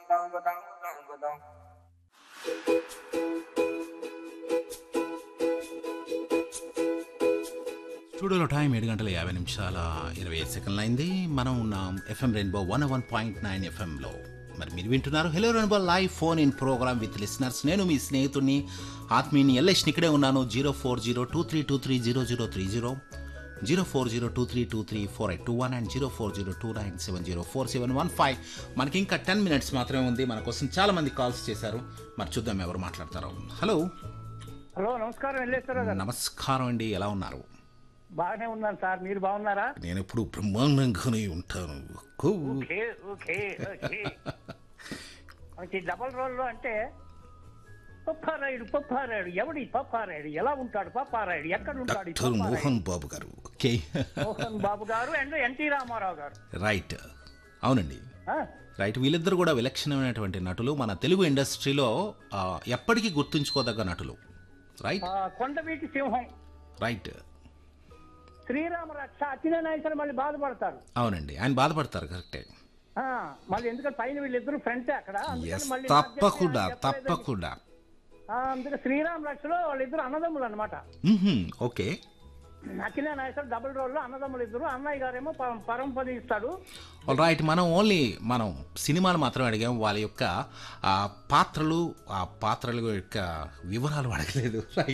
స్టూడియోలో టైం ఏడు గంటల యాభై నిమిషాల ఇరవై ఐదు సెకండ్లు అయింది మనం ఉన్నాం FM Rainbow one one point nine ఎఫ్ఎంలో మరి మీరు వింటున్నారు hello Rainbow live phone in programme with listeners నేను మీ స్నేహితుడిని ఆత్మీయుని ఎల్ఎస్ ఇక్కడే ఉన్నాను zero four zero two three two three zero zero three zero zero four zero two three two three four eight two one and zero four zero two nine seven zero four seven one five మనకి ఇంకా ten minutes మాత్రమే ఉంది మన కోసం చాలా మంది calls చేశారు మరి చూద్దాం ఎవరు మాట్లాడతారో హలో హలో నమస్కారం వెళ్ళేశ్వరరావు గారు నమస్కారం అండి ఎలా ఉన్నారు బాగానే ఉన్నాను సార్ మీరు బాగున్నారా నేను ఎప్పుడు బ్రహ్మాండంగానే ఉంటాను కూ. ఓకే ఓకే ఓకే మనకి డబల్ రోల్లో అంటే పప్పారాయుడు పప్పారాయుడు ఎవడి పప్పారాయుడు ఎలా ఉంటాడు పప్పారాయుడు ఎక్కడ ఉంటాడు ఈ డాక్టర్ పప్పారాయుడు? మోహన్ బాబు గారు ఓకే మోహన్ బాబు గారు అండ్ ఎన్టీ రామారావు గారు రైట్ అవునండి ఆ? రైట్ వీళ్ళిద్దరు కూడా విలక్షణమైనటువంటి నటులు మన తెలుగు ఇండస్ట్రీలో ఆ, ఎప్పటికీ గుర్తుంచుకోదగ్గ నటులు రైట్ ఆ, కొండవీటి సింహం రైట్ శ్రీరామ రక్ష అచ్చినాయసరి మళ్ళీ బాధపడతారు అవునండి ఆయన బాధపడతారు కరెక్టే ఆ, మళ్ళీ ఎందుకంటే పైన వీళ్ళిద్దరు ఫ్రెంటే అక్కడ అందుకని ఎస్ మళ్ళీ నాకు చెప్తే తప్పకుండా ఆయన చెప్పలేదని- తప్పకుండా ఆ, అందుకే శ్రీరామ రక్షలో వాళ్ళిద్దరు అన్నదమ్ములు అనమాట మ్మ్హ్మ్, ఓకే నకిలే నాయకుడు డబుల్ రోల్ లో అన్నదమ్ములు ఇద్దరు అన్నయ్య గారేమో ప- పరంపది ఇస్తాడు ఆల్ రైట్ మనం ఓన్లీ మనం సినిమాలు మాత్రమే అడిగాం వాళ్ళ యొక్క ఆ పాత్రలు ఆ పాత్రల యొక్క వివరాలు అడగలేదు